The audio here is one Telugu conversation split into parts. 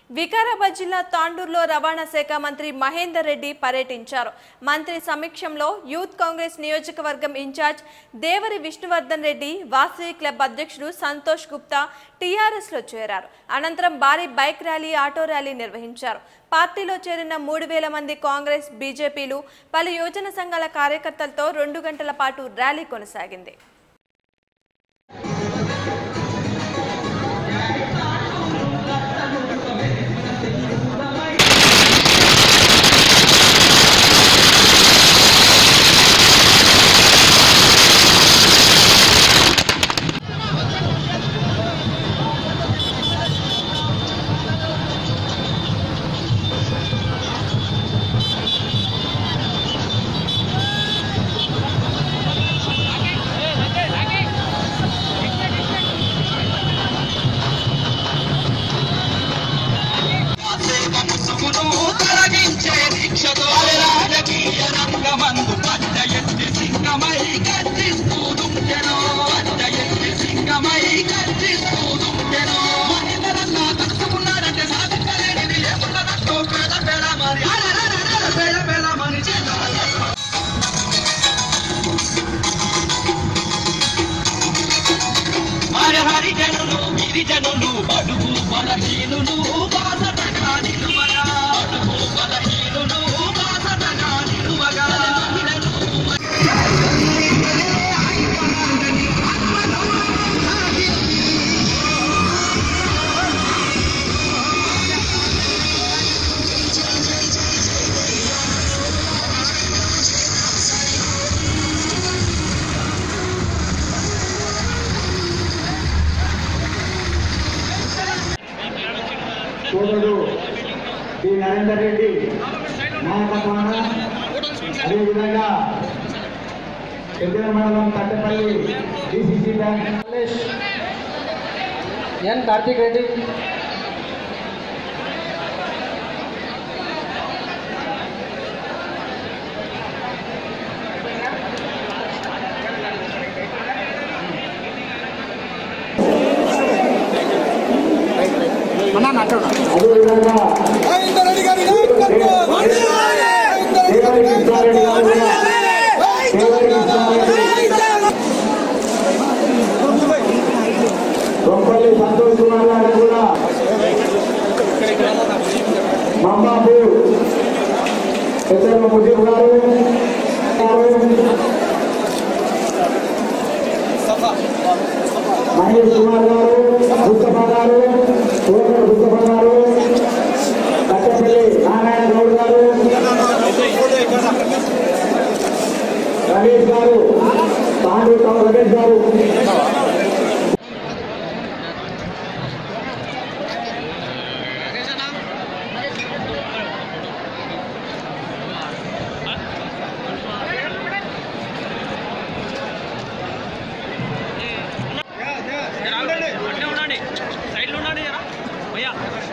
వికారాబాద్ జిల్లా తాండూరులో రవాణా శాఖ మంత్రి మహేందర్ రెడ్డి పర్యటించారు మంత్రి సమీక్షంలో యూత్ కాంగ్రెస్ నియోజకవర్గం ఇన్ఛార్జ్ దేవరి విష్ణువర్ధన్ రెడ్డి వాసవి క్లబ్ అధ్యక్షుడు సంతోష్ గుప్తా టీఆర్ఎస్ లో చేరారు అనంతరం భారీ బైక్ ర్యాలీ ఆటో ర్యాలీ నిర్వహించారు పార్టీలో చేరిన మూడు వేల మంది కాంగ్రెస్ బీజేపీలు పలు యోజన సంఘాల కార్యకర్తలతో రెండు గంటల పాటు ర్యాలీ కొనసాగింది ముసుగును తొలగించే దీక్షతో రాజకీయ రంగమందు పడ్డ ఎత్తి సింగమై గర్జిస్తూ దుంకెను పడ్డ ఎత్తి సింగమై గర్జిస్తూ దుంకెను మహిళలన్నా తట్టుకున్నాడంటే సాధించలేనిది ఏమున్నదంటూ పేద పేద మరి అరరరరర పేద పేద మని చేయాలి మరి హరిజనులు గిరిజనులు బడుగు బలహీనులు బాసటగా నిలువగా బడుగు బలహీనులు బాసటగా నిలువగా సోదరుడు శ్రీ నరేందర్ రెడ్డి నాయకత్వాన అదేవిధంగా పెద్దల మండలం Tattapalli DCC bank Mallesh N Karthik Reddy అదేవిధంగా దేవరి కృష్ణారెడ్డి గారు కూడా దేవరి కృష్ణారెడ్డి గొప్పల్లి సంతోష్ కుమార్ గారు కూడా మమ్మాపూర్ పెద్దల ముజీబ్ గారు మహేష్ కుమార్ గారు ముస్తఫా గారు సోదరు ముస్తఫా గారు కట్టపల్లి నారాయణ గౌడ్ గారు రమేష్ గారు తాండూరు రమేష్ గారు అట్లే ఉండండి సైడ్లో ఉండండి జరా భయ్యా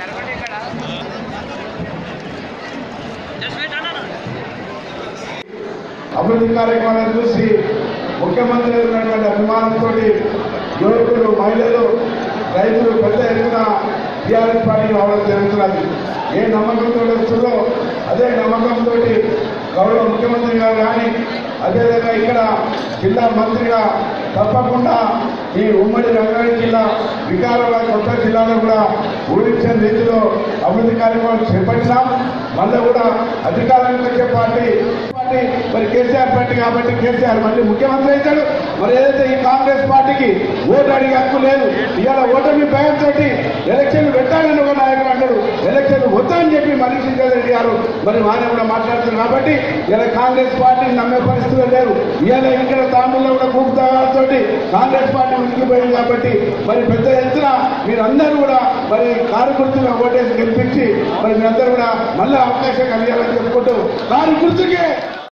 జస్ట్ వెయిట్ అన్నా అభివృద్ధి కార్యక్రమాలను చూసి ముఖ్యమంత్రి మీద ఉన్నటువంటి అభిమానంతో యువకులు మహిళలు రైతులు పెద్ద ఎత్తున టీఆర్ఎస్ పార్టీ రావడం జరుగుతున్నది ఏ నమ్మకంతో వస్తుందో అదే నమ్మకంతో గౌరవ ముఖ్యమంత్రి గారు కానీ అదేవిధంగా ఇక్కడ జిల్లా మంత్రిగా తప్పకుండా ఈ ఉమ్మడి రంగారెడ్డి జిల్లా వికారాబాద్ కొత్త జిల్లాలో కూడా ఊహించిన రీతిలో అభివృద్ధి కార్యక్రమాలు చేపట్టినాం మళ్ళీ కూడా అధికారానికి వచ్చే పార్టీ పార్టీ మరి కేసీఆర్ పార్టీ కాబట్టి కేసీఆర్ మళ్ళీ ముఖ్యమంత్రి అవుతాడు మరి ఏదైతే ఈ కాంగ్రెస్ పార్టీకి ఓటు అడిగే హక్కు లేదు ఇవాళ ఓటమి భయంతో ఎలక్షన్ పెట్టాలని ఒక నాయకుడు అంటాడు ఎలక్షన్ వద్దని చెప్పి మళ్ళీ శ్రీధర్ రెడ్డి గారు మరి వారిని కూడా మాట్లాడుతున్నారు కాబట్టి ఇలా కాంగ్రెస్ పార్టీని నమ్మే పరిస్థితులు లేరు ఇవాళ ఇక్కడ తాండూరులో కూడా కూపుతాతో కాంగ్రెస్ పార్టీ ఉనికిపోయింది కాబట్టి మరి పెద్ద ఎత్తున మీరందరూ కూడా మరి కారు గుర్తుగా ఓటేసి గెలిపించి మరి మీరందరూ కూడా మళ్ళీ అవకాశం కలిగాలని చెప్పుకుంటూ కారు గుర్తుకే